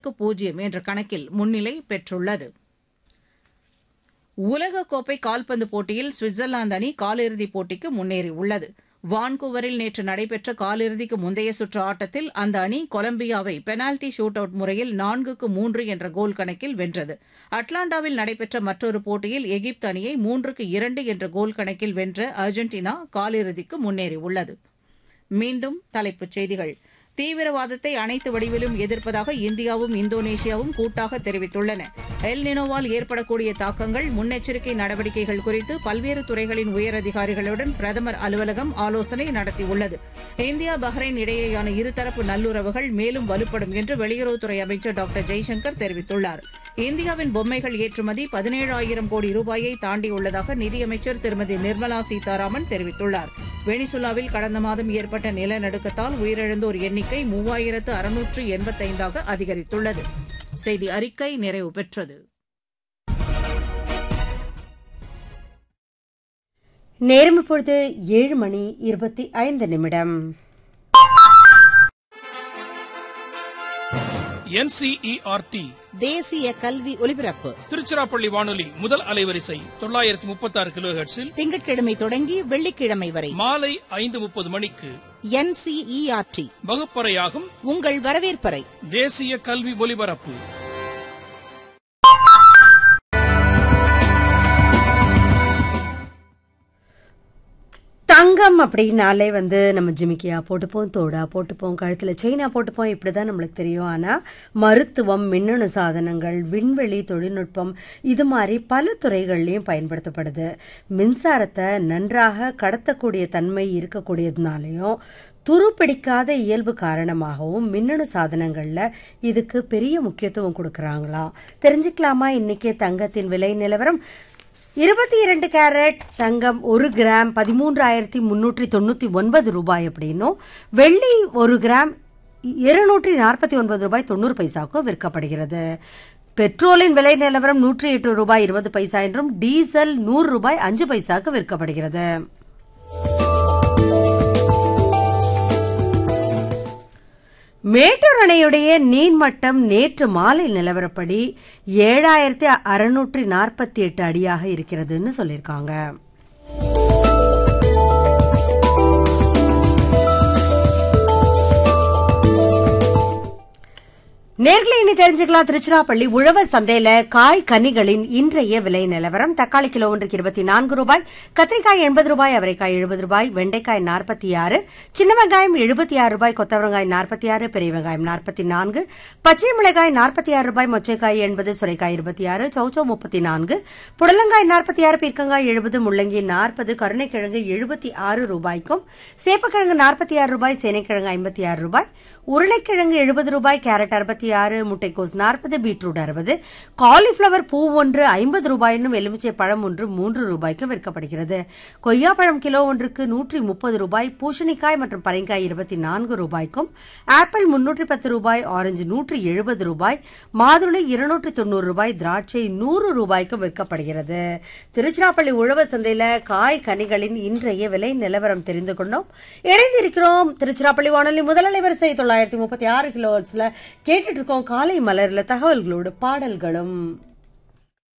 பூஜ்ஜியம் என்ற கணக்கில் முன்னிலை பெற்றுள்ளது உலகக்கோப்பை கால்பந்து போட்டியில் சுவிட்சர்லாந்து அணி காலிறுதிப் போட்டிக்கு முன்னேறியுள்ளது வான்கூவரில் நேற்று நடைபெற்ற காலிறுதிக்கு முந்தைய சுற்று ஆட்டத்தில் அந்த அணி கொலம்பியாவை பெனால்டி ஷூட் அவுட் முறையில் நான்குக்கு மூன்று என்ற கோல் கணக்கில் வென்றது அட்லாண்டாவில் நடைபெற்ற மற்றொரு போட்டியில் எகிப்து அணியை மூன்றுக்கு இரண்டு என்ற கோல் கணக்கில் வென்ற அர்ஜென்டினா காலிறுதிக்கு முன்னேறியுள்ளது மீண்டும் தலைப்புச் செய்திகள் தீவிரவாதத்தை அனைத்து வடிவிலும் எதிர்ப்பதாக இந்தியாவும் இந்தோனேஷியாவும் கூட்டாக தெரிவித்துள்ளன எல் நினோவால் ஏற்படக்கூடிய தாக்கங்கள் முன்னெச்சரிக்கை நடவடிக்கைகள் குறித்து பல்வேறு துறைகளின் உயரதிகாரிகளுடன் பிரதமர் அலுவலகம் ஆலோசனை நடத்தியுள்ளது இந்தியா பஹ்ரைன் இடையேயான இருதரப்பு நல்லுறவுகள் மேலும் வலுப்படும் என்று வெளியுறவுத்துறை அமைச்சர் டாக்டர் ஜெய்சங்கர் தெரிவித்துள்ளார் இந்தியாவின் பொம்மைகள் ஏற்றுமதி பதினேழாயிரம் கோடி ரூபாயை தாண்டியுள்ளதாக நிதியமைச்சர் திருமதி நிர்மலா சீதாராமன் தெரிவித்துள்ளார் வெனிசுலாவில் கடந்த மாதம் ஏற்பட்ட நிலநடுக்கத்தால் உயிரிழந்தோர் எண்ணிக்கை மூவாயிரத்து அறுநூற்று எண்பத்தைந்தாக அதிகரித்துள்ளது செய்தி அறிக்கை நிறைவு பெற்றது நேரம் இப்பொழுது ஏழு மணி இருபத்தி ஐந்து நிமிடம் என்சிஇஆர்டி தேசிய கல்வி ஒலிபரப்பு திருச்சிராப்பள்ளி வானொலி முதல் அலைவரிசை தொள்ளாயிரத்தி முப்பத்தி ஆறு கிலோ ஹெர்ட்ஸில் திங்கட்கிழமை தொடங்கி வெள்ளிக்கிழமை வரை மாலை ஐந்து முப்பது மணிக்கு என்சிஇஆர்டி வகுப்பறையாகும் உங்கள் வரவேற்பறை தேசிய கல்வி ஒலிபரப்பு தங்கம் அப்படின்னாலே வந்து நம்ம ஜிமிக்கியா போட்டுப்போம் தோடா போட்டுப்போம் கழுத்தில் செயினா போட்டுப்போம் இப்படி தான் நம்மளுக்கு தெரியும் ஆனால் மருத்துவம் மின்னணு சாதனங்கள் விண்வெளி தொழில்நுட்பம் இது மாதிரி பல துறைகள்லையும் பயன்படுத்தப்படுது மின்சாரத்தை நன்றாக கடத்தக்கூடிய தன்மை இருக்கக்கூடியதுனாலையும் துருப்பிடிக்காத இயல்பு காரணமாகவும் மின்னணு சாதனங்களில் இதுக்கு பெரிய முக்கியத்துவம் கொடுக்குறாங்களாம் தெரிஞ்சுக்கலாமா இன்னைக்கு தங்கத்தின் விலை நிலவரம் இருபத்தி இரண்டு கேரட் தங்கம் ஒரு கிராம் பதிமூன்றாயிரத்தி முன்னூற்றி தொண்ணூற்றி ஒன்பது ரூபாய் அப்படின்னும் வெள்ளி ஒரு கிராம் இருநூற்றி நாற்பத்தி ஒன்பது ரூபாய் தொண்ணூறு பைசாவுக்கும் விற்கப்படுகிறது பெட்ரோலின் விலை நிலவரம் நூற்றி எட்டு ரூபாய் இருபது பைசா என்றும் டீசல் நூறு ரூபாய் அஞ்சு பைசாவுக்கு விற்கப்படுகிறது மேட்டூர் அணையுடைய நீர்மட்டம் நேற்று மாலை நிலவரப்படி ஏழாயிரத்தி அறுநூற்றி நாற்பத்தி எட்டு அடியாக இருக்கிறதுன்னு சொல்லியிருக்காங்க நேர்களை இனி தெரிஞ்சுக்கலாம் திருச்சிராப்பள்ளி உழவர் சந்தையில காய் கனிகளின் இன்றைய விலை நிலவரம் தக்காளி கிலோ ஒன்றுக்கு இருபத்தி நான்கு ரூபாய் கத்திரிக்காய் எண்பது ரூபாய் அவரைக்காய் எழுபது ரூபாய் வெண்டைக்காய் நாற்பத்தி ஆறு சின்ன வெங்காயம் எழுபத்தி ஆறு ரூபாய் கொத்தவரங்காய் நாற்பத்தி ஆறு பெரிய வெங்காயம் நாற்பத்தி நான்கு பச்சை மிளகாய் நாற்பத்தி ஆறு ரூபாய் மொச்சைக்காய் எண்பது சுரைக்காய் இருபத்தி ஆறு சௌச்சோ முப்பத்தி நான்கு புடலங்காய் நாற்பத்தி ஆறு பீர்க்கங்காய் எழுபது முள்ளங்கி நாற்பது கருணைக்கிழங்கு எழுபத்தி ஆறு ரூபாய்க்கும் சேப்பக்கிழங்கு நாற்பத்தி ஆறு ரூபாய் சேனைக்கிழங்கு ஐம்பத்தி ஆறு ரூபாய் உருளைக்கிழங்கு எழுபது ரூபாய் கேரட் அறுபத்தி ஆறு முட்டைக்கோஸ் நாற்பது பீட்ரூட் அறுபது காலிஃபிளவர் பூ ஒன்று ஐம்பது ரூபாயினும் எலுமிச்சை பழம் ஒன்று மூன்று ரூபாய்க்கு விற்கப்படுகிறது கொய்யாப்பழம் கிலோ ஒன்றுக்கு நூற்றி முப்பது ரூபாய் பூசணிக்காய் மற்றும் பரைங்காய் இருபத்தி நான்கு ரூபாய்க்கும் ஆப்பிள் முன்னூற்றி பத்து ரூபாய் ஆரஞ்சு நூற்றி எழுபது ரூபாய் மாதுளை இருநூற்றி தொண்ணூறு ரூபாய் திராட்சை நூறு ரூபாய்க்கும் விற்கப்படுகிறது திருச்சிராப்பள்ளி உழவர் சந்தையில காய் கனிகளின் இன்றைய விலை நிலவரம் தெரிந்து கொண்டோம் இணைந்திருக்கிறோம் திருச்சிராப்பள்ளி வானொலி முதல் அலைவரிசை தொள்ளாயிரத்தி முப்பத்தி ஆறு கிலோஸ்ல கேட்டுட்டு இருக்கோம் காலை மலர்ல தகவல்களோடு பாடல்களும்